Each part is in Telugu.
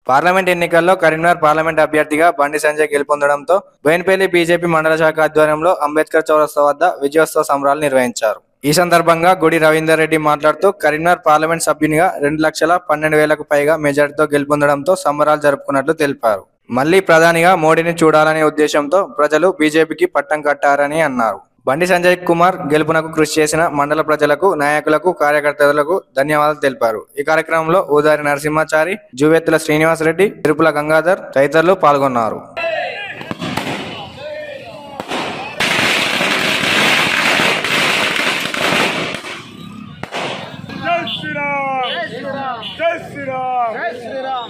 పార్లమెంట్ ఎన్నికల్లో కరీంనగర్ పార్లమెంట్ అభ్యర్థిగా బండి సంజయ్ గెలుపొందడంతో బోయినపల్లి బీజేపీ మండల శాఖ ఆధ్వర్యంలో అంబేద్కర్ చౌరస్తా వద్ద విజయోత్సవ సంబరాలు నిర్వహించారు ఈ సందర్భంగా గుడి రవీందర్ రెడ్డి మాట్లాడుతూ కరీంనగర్ పార్లమెంట్ సభ్యునిగా రెండు లక్షల పన్నెండు వేలకు పైగా మెజార్టీతో గెలుపొందడంతో సంబరాలు జరుపుకున్నట్లు తెలిపారు మళ్లీ ప్రధానిగా మోడీని చూడాలనే ఉద్దేశంతో ప్రజలు బీజేపీకి పట్టం కట్టారని అన్నారు బండి సంజయ్ కుమార్ గెలుపునకు కృషి చేసిన మండల ప్రజలకు నాయకులకు కార్యకర్తలకు ధన్యవాదాలు తెలిపారు ఈ కార్యక్రమంలో ఊదారి నరసింహాచారి జువెత్తుల శ్రీనివాసరెడ్డి తిరుపుల గంగాధర్ తదితరులు పాల్గొన్నారు జై శ్రీరామ్ జై శ్రీరామ్ జై శ్రీరామ్ జై శ్రీరామ్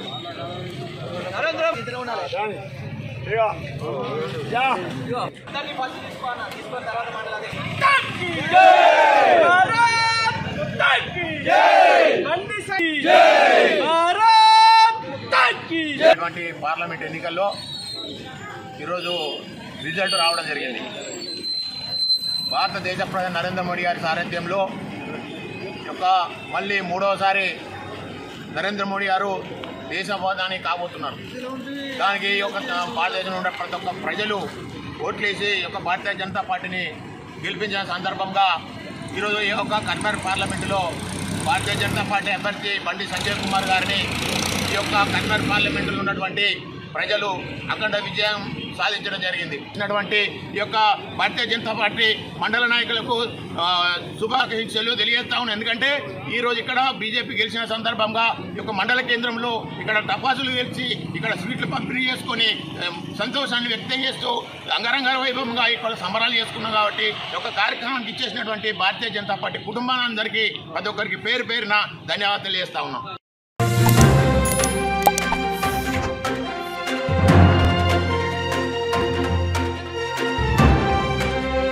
ఇటువంటి పార్లమెంట్ ఎన్నికల్లో ఈరోజు రిజల్ట్ రావడం జరిగింది భారతదేశ ప్రధాని నరేంద్ర మోడీ గారి సారథ్యంలో ఈ యొక్క మళ్ళీ మూడవసారి నరేంద్ర మోడీ గారు దేశ ప్రధాని కాబోతున్నారు దానికి ఈ యొక్క భారతదేశంలో ఉన్న ప్రతి ఒక్క ప్రజలు ఓట్లేసి ఈ యొక్క భారతీయ జనతా పార్టీని గెలిపించిన సందర్భంగా ఈరోజు ఈ యొక్క కన్వర్ పార్లమెంటులో భారతీయ జనతా పార్టీ అభ్యర్థి బండి సంజయ్ కుమార్ గారిని ఈ యొక్క కన్వర్ పార్లమెంటులో ఉన్నటువంటి ప్రజలు అఖండ విజయం సాధించడం జరిగింది ఉన్నటువంటి ఈ యొక్క భారతీయ జనతా పార్టీ మండల నాయకులకు ఆ, శుభాకాంక్షలు తెలియజేస్తా ఉన్నాను ఎందుకంటే ఈ రోజు ఇక్కడ బీజేపీ గెలిచిన సందర్భంగా ఈ యొక్క మండల కేంద్రంలో ఇక్కడ టపాసులు గెలిచి ఇక్కడ స్వీట్లు పంపిణీ చేసుకొని ఆ, సంతోషాన్ని వ్యక్తం చేస్తూ అంగరంగ వైభవంగా ఇక్కడ సంబరాలు చేసుకున్నాం కాబట్టి ఈ యొక్క కార్యక్రమానికి ఇచ్చేసినటువంటి భారతీయ జనతా పార్టీ కుటుంబాలందరికీ ప్రతి ఒక్కరికి పేరు పేరున ధన్యవాదాలు తెలియజేస్తా ఉన్నాం